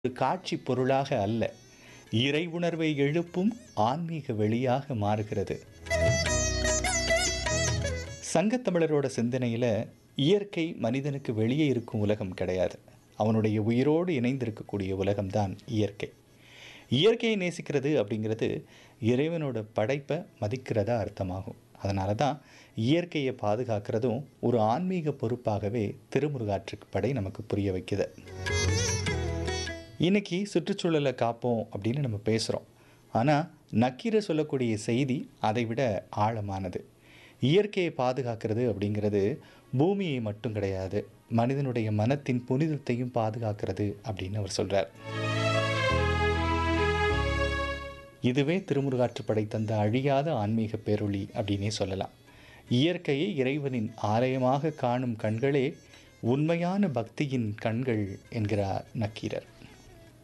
ஒரு காட்சி பொருளாக அல்ல இறை உணர்வை எழுப்பும் ஆன்மீக வெளியாக மாறுகிறது சங்கத்தமிழரோட சிந்தனையில் இயற்கை மனிதனுக்கு வெளியே இருக்கும் உலகம் கிடையாது அவனுடைய உயிரோடு இணைந்திருக்கக்கூடிய உலகம்தான் இயற்கை இயற்கையை நேசிக்கிறது அப்படிங்கிறது இறைவனோட படைப்பை மதிக்கிறதா அர்த்தமாகும் அதனால தான் இயற்கையை பாதுகாக்கிறதும் ஒரு ஆன்மீக பொறுப்பாகவே திருமுருகாற்றுக்கு படை நமக்கு புரிய வைக்குது இன்னைக்கு சுற்றுச்சூழலை காப்போம் அப்படின்னு நம்ம பேசுகிறோம் ஆனால் நக்கீரை சொல்லக்கூடிய செய்தி அதை விட ஆழமானது இயற்கையை பாதுகாக்கிறது அப்படிங்கிறது பூமியை மட்டும் கிடையாது மனிதனுடைய மனத்தின் புனிதத்தையும் பாதுகாக்கிறது அப்படின்னு அவர் சொல்கிறார் இதுவே திருமுருகாற்றுப்படை தந்த அழியாத ஆன்மீக பேரொளி அப்படின்னே சொல்லலாம் இயற்கையை இறைவனின் ஆலயமாக காணும் கண்களே உண்மையான பக்தியின் கண்கள் என்கிறார் நக்கீரர்